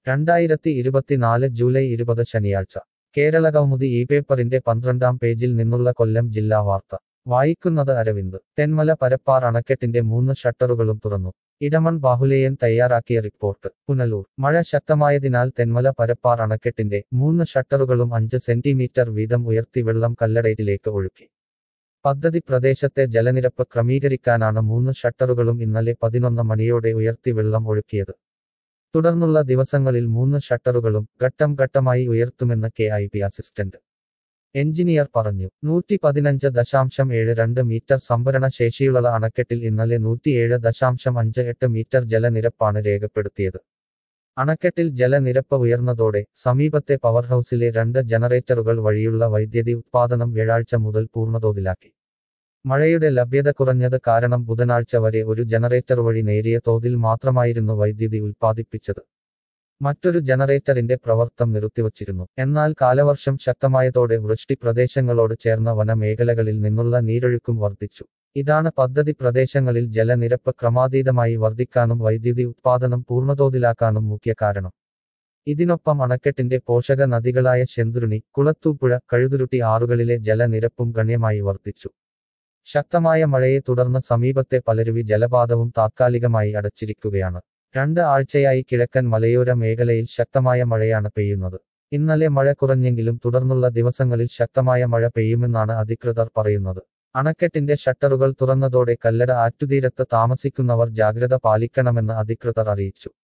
രണ്ടായിരത്തി ഇരുപത്തിനാല് ജൂലൈ ഇരുപത് ശനിയാഴ്ച കേരള കൗമുദി ഈ പേപ്പറിന്റെ പന്ത്രണ്ടാം പേജിൽ നിന്നുള്ള കൊല്ലം ജില്ലാ വാർത്ത വായിക്കുന്നത് അരവിന്ദ് തെന്മല പരപ്പാർ അണക്കെട്ടിന്റെ മൂന്ന് ഷട്ടറുകളും തുറന്നു ഇടമൺ ബാഹുലേയൻ തയ്യാറാക്കിയ റിപ്പോർട്ട് പുനലൂർ മഴ ശക്തമായതിനാൽ തെന്മല പരപ്പാർ അണക്കെട്ടിന്റെ മൂന്ന് ഷട്ടറുകളും അഞ്ച് സെന്റിമീറ്റർ വീതം ഉയർത്തി വെള്ളം കല്ലടയിലേക്ക് ഒഴുക്കി പദ്ധതി പ്രദേശത്തെ ജലനിരപ്പ് ക്രമീകരിക്കാനാണ് മൂന്ന് ഷട്ടറുകളും ഇന്നലെ പതിനൊന്ന് മണിയോടെ ഉയർത്തി വെള്ളം ഒഴുക്കിയത് തുടർന്നുള്ള ദിവസങ്ങളിൽ മൂന്ന് ഷട്ടറുകളും ഘട്ടം ഘട്ടമായി ഉയർത്തുമെന്ന് K I P assistant engineer പറഞ്ഞു നൂറ്റി പതിനഞ്ച് ദശാംശം ഏഴ് രണ്ട് മീറ്റർ സംഭരണ ശേഷിയുള്ള അണക്കെട്ടിൽ ഇന്നലെ നൂറ്റിയേഴ് ദശാംശം അഞ്ച് എട്ട് മീറ്റർ ജലനിരപ്പാണ് രേഖപ്പെടുത്തിയത് അണക്കെട്ടിൽ ജലനിരപ്പ് ഉയർന്നതോടെ സമീപത്തെ പവർ ഹൌസിലെ രണ്ട് ജനറേറ്ററുകൾ വഴിയുള്ള വൈദ്യുതി ഉത്പാദനം വ്യാഴാഴ്ച മുതൽ പൂർണ്ണതോതിലാക്കി മഴയുടെ ലഭ്യത കുറഞ്ഞത് കാരണം ബുധനാഴ്ച വരെ ഒരു ജനറേറ്റർ വഴി നേരിയ തോതിൽ മാത്രമായിരുന്നു വൈദ്യുതി ഉൽപ്പാദിപ്പിച്ചത് മറ്റൊരു ജനറേറ്ററിന്റെ പ്രവർത്തനം നിർത്തിവച്ചിരുന്നു എന്നാൽ കാലവർഷം ശക്തമായതോടെ വൃഷ്ടി പ്രദേശങ്ങളോട് ചേർന്ന വനമേഖലകളിൽ നിന്നുള്ള നീരൊഴുക്കും വർദ്ധിച്ചു ഇതാണ് പദ്ധതി പ്രദേശങ്ങളിൽ ജലനിരപ്പ് ക്രമാതീതമായി വർദ്ധിക്കാനും വൈദ്യുതി ഉത്പാദനം പൂർണ്ണതോതിലാക്കാനും മുഖ്യ കാരണം ഇതിനൊപ്പം അണക്കെട്ടിന്റെ പോഷക നദികളായ ശെന്തുരുണി കുളത്തൂപ്പുഴ കഴുതുരുട്ടി ആറുകളിലെ ജലനിരപ്പും ഗണ്യമായി വർദ്ധിച്ചു ശക്തമായ മഴയെ തുടർന്ന് സമീപത്തെ പലരുവി ജലപാതവും താത്കാലികമായി അടച്ചിരിക്കുകയാണ് രണ്ട് ആഴ്ചയായി കിഴക്കൻ മലയോര മേഖലയിൽ ശക്തമായ മഴയാണ് പെയ്യുന്നത് ഇന്നലെ മഴ കുറഞ്ഞെങ്കിലും തുടർന്നുള്ള ദിവസങ്ങളിൽ ശക്തമായ മഴ പെയ്യുമെന്നാണ് അധികൃതർ പറയുന്നത് അണക്കെട്ടിന്റെ ഷട്ടറുകൾ തുറന്നതോടെ കല്ലട ആറ്റുതീരത്ത് താമസിക്കുന്നവർ ജാഗ്രത പാലിക്കണമെന്ന് അധികൃതർ അറിയിച്ചു